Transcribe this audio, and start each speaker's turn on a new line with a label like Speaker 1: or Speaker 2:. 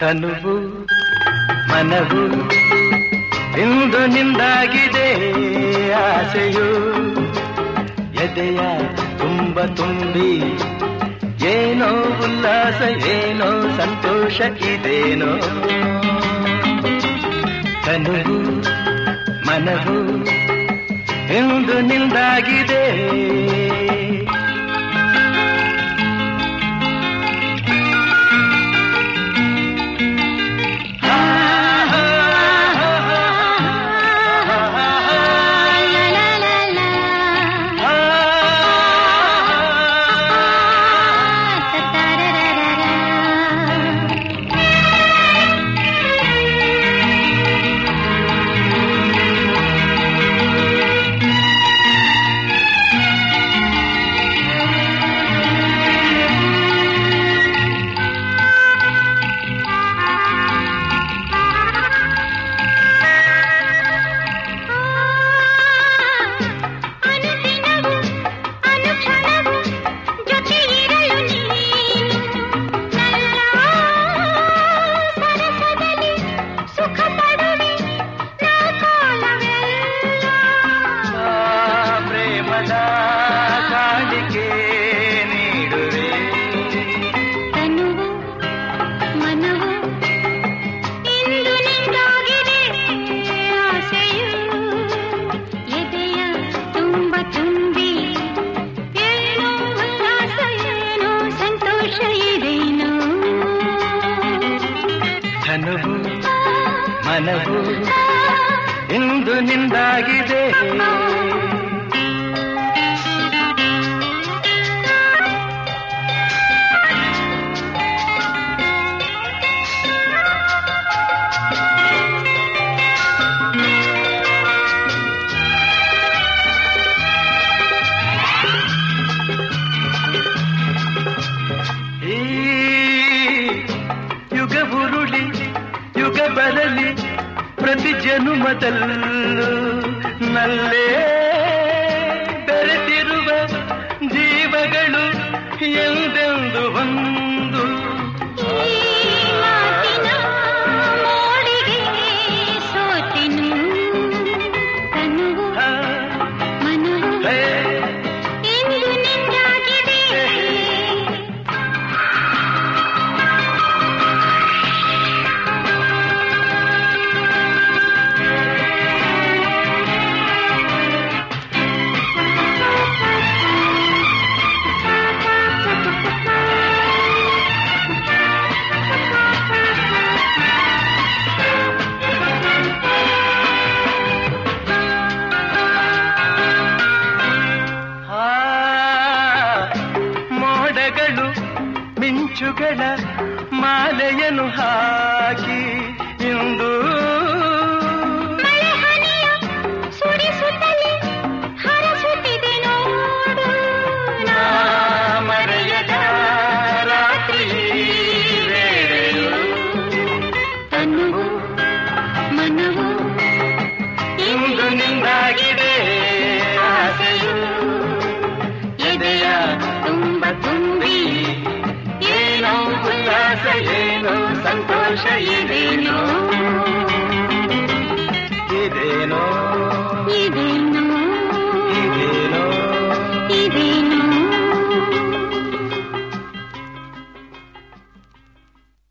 Speaker 1: ತನುವು ಮನವು ಇಂದು ನಿಂದಾಗಿದೆ ಆಸೆಯು ಎದೆಯ ತುಂಬ ತುಂಬಿ ಏನೋ ಉಲ್ಲಾಸ ಏನೋ ಸಂತೋಷ ಇದೇನೋ ತನುವು ಮನವು ಇಂದು ನಿಂದಾಗಿದೆ
Speaker 2: ಅನುದಿನವೂ ಅನುಕ್ಷಣವೂ ಜೊತೆ ಇರಲು ನೀನು ನನ್ನ ಸರಸದಲ್ಲಿ ಸುಖ ಪಡುವೆ ನಾ ಕಾಲವೆಲ್ಲ
Speaker 1: ಪ್ರೇಮದ ಕಾಣಿಕೆ ನೀಡುವೆ
Speaker 2: ತನುವು ಮನವು ಇಂದು ನಿಂದಾಗಿದೆ ಆಸೆಯು ಎದೆಯ ತುಂಬ ತುಂಬಿ ಏನೋ ಉಲ್ಲಾಸ ಏನೋ ಸಂತೋಷ ಇದೇನೋ
Speaker 1: ಧನುವು ಮನವು ಇಂದು ನಿಂದಾಗಿದೆ ಈ ಯುಗ ಉರುಳಿ ಯುಗ ಬರಲಿ ಪ್ರತಿ ಜನುಮದಲ್ಲೂ ನಲ್ಲೇ ಬೆರೆತಿರುವ ಜೀವಗಳು ಎಂದೆಂದು ಒಂದು
Speaker 2: ಈ ಮಾತಿನ ಮೋಡಿಗೆ ಸೋತೆನು ತನುವು
Speaker 1: ಆ,
Speaker 2: ಮನವು
Speaker 1: ಹೇ,
Speaker 2: ಇಂದು ನಿಂದಾಗಿದೆ
Speaker 1: ಆ, ಮೋಡಗಳು ಮಿಂಚುಗಳ ಮಾಲೆಯನ್ನು ಹಾಕಿ ಇಂದು
Speaker 2: ಮಳೆ ಹನಿಯ ಸುರಿಸುತ್ತಲೇ ಹರಸುತ್ತಿದೆ ನೋಡು ನಾ
Speaker 1: ಮರೆಯದ ರಾತ್ರಿ ವೇಳೆಯು
Speaker 2: ತನುವು ಮನವು
Speaker 1: ಇಂದು ನಿಂದಾಗಿದೆ ಆಸೆಯು
Speaker 2: ಎದೆಯ ತುಂಬ ತುಂಬಿ
Speaker 1: ಏನೋ ಉಲ್ಲಾಸ ಏನೋ ಸಂತೋಷ